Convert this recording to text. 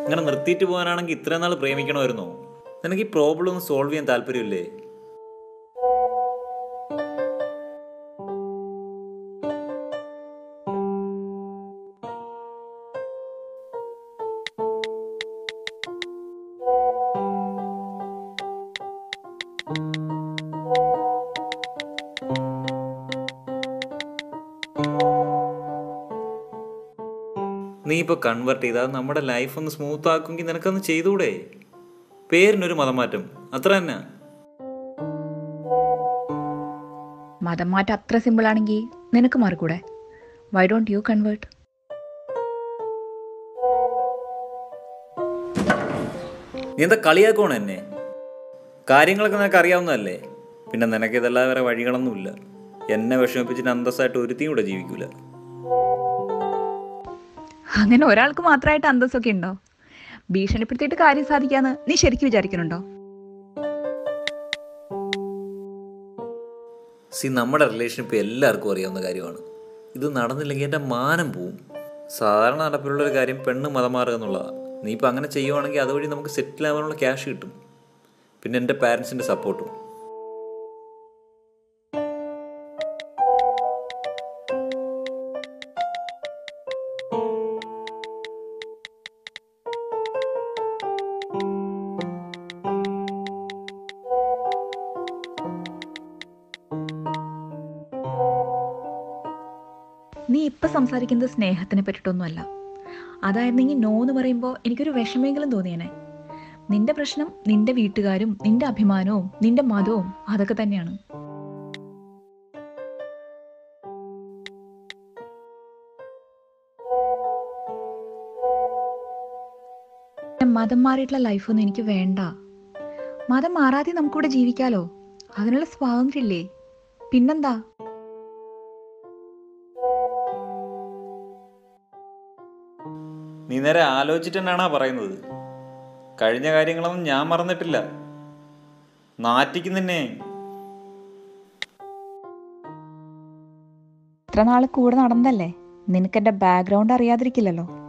ഇങ്ങനെ നിർത്തിയിട്ട് പോകാനാണെങ്കിൽ ഇത്രയും നാൾ പ്രേമിക്കണമായിരുന്നോ നിനക്ക് ഈ പ്രോബ്ലം ഒന്ന് സോൾവ് ചെയ്യാൻ താല്പര്യമില്ലേ നീ ഇപ്പോൾ കൺവേർട്ട് ചെയ്താൽ നമ്മുടെ ലൈഫ് ഒന്ന് സ്മൂത്ത് ആക്കുമെങ്കിൽ നിനക്കൊന്ന് ചെയ്തുകൂടെ പേരിനൊരു മതം മാറ്റം അത്ര തന്നെ മതം മാറ്റം അത്ര സിമ്പിൾ ആണെങ്കിൽ നിനക്ക് മാറിക്കൂടെ വൈ ഡോണ്ട് യു കൺവേർട്ട് നീ എന്താ കളിയാക്കണോ എന്നെ കാര്യങ്ങളൊക്കെ നിനക്ക് അറിയാവുന്നതല്ലേ പിന്നെ നിനക്ക് ഇതെല്ലാം വേറെ വഴികളൊന്നുമില്ല എന്നെ വിഷമിപ്പിച്ചിട്ട് അന്തസ്സായിട്ട് ഒരുത്തിയും കൂടെ ജീവിക്കൂല അങ്ങനെ ഒരാൾക്ക് മാത്രമായിട്ട് അന്തസ്സൊക്കെ ഉണ്ടോ ഭീഷണിപ്പെടുത്തിയിട്ട് കാര്യം സാധിക്കാന്ന് നീ ശരിക്കും വിചാരിക്കുന്നുണ്ടോ സി നമ്മുടെ റിലേഷൻഷിപ്പ് എല്ലാവർക്കും അറിയാവുന്ന കാര്യമാണ് ഇത് നടന്നില്ലെങ്കിൽ എൻ്റെ മാനം പോവും സാധാരണ നടപ്പിലുള്ള ഒരു കാര്യം പെണ്ണ് മതം മാറുക എന്നുള്ളതാണ് നീ ഇപ്പം അങ്ങനെ ചെയ്യുവാണെങ്കിൽ അതുവഴി നമുക്ക് സെറ്റിൽ ആവാനുള്ള ക്യാഷ് കിട്ടും പിന്നെ എൻ്റെ പാരൻസിൻ്റെ സപ്പോർട്ടും നീ ഇപ്പൊ സംസാരിക്കുന്നത് സ്നേഹത്തിനെ പറ്റിയിട്ടൊന്നുമല്ല അതായിരുന്നെങ്കിൽ നോ എന്ന് പറയുമ്പോൾ എനിക്കൊരു വിഷമെങ്കിലും തോന്നിയേനെ നിന്റെ പ്രശ്നം നിന്റെ വീട്ടുകാരും നിന്റെ അഭിമാനവും നിന്റെ മതവും അതൊക്കെ തന്നെയാണ് മതം മാറിയിട്ടുള്ള ലൈഫൊന്നും എനിക്ക് വേണ്ട മതം മാറാതെ നമുക്കിവിടെ ജീവിക്കാലോ അതിനുള്ള സ്വാതന്ത്ര്യമില്ലേ പിന്നെന്താ നീ നേരെ ആലോചിച്ചിട്ട് തന്നെയാണാ പറയുന്നത് കഴിഞ്ഞ കാര്യങ്ങളൊന്നും ഞാൻ മറന്നിട്ടില്ല നാറ്റിക്കുന്നെ ഇത്ര നാൾ കൂടെ നടന്നതല്ലേ നിനക്ക് എന്റെ ബാക്ക്ഗ്രൗണ്ട് അറിയാതിരിക്കില്ലല്ലോ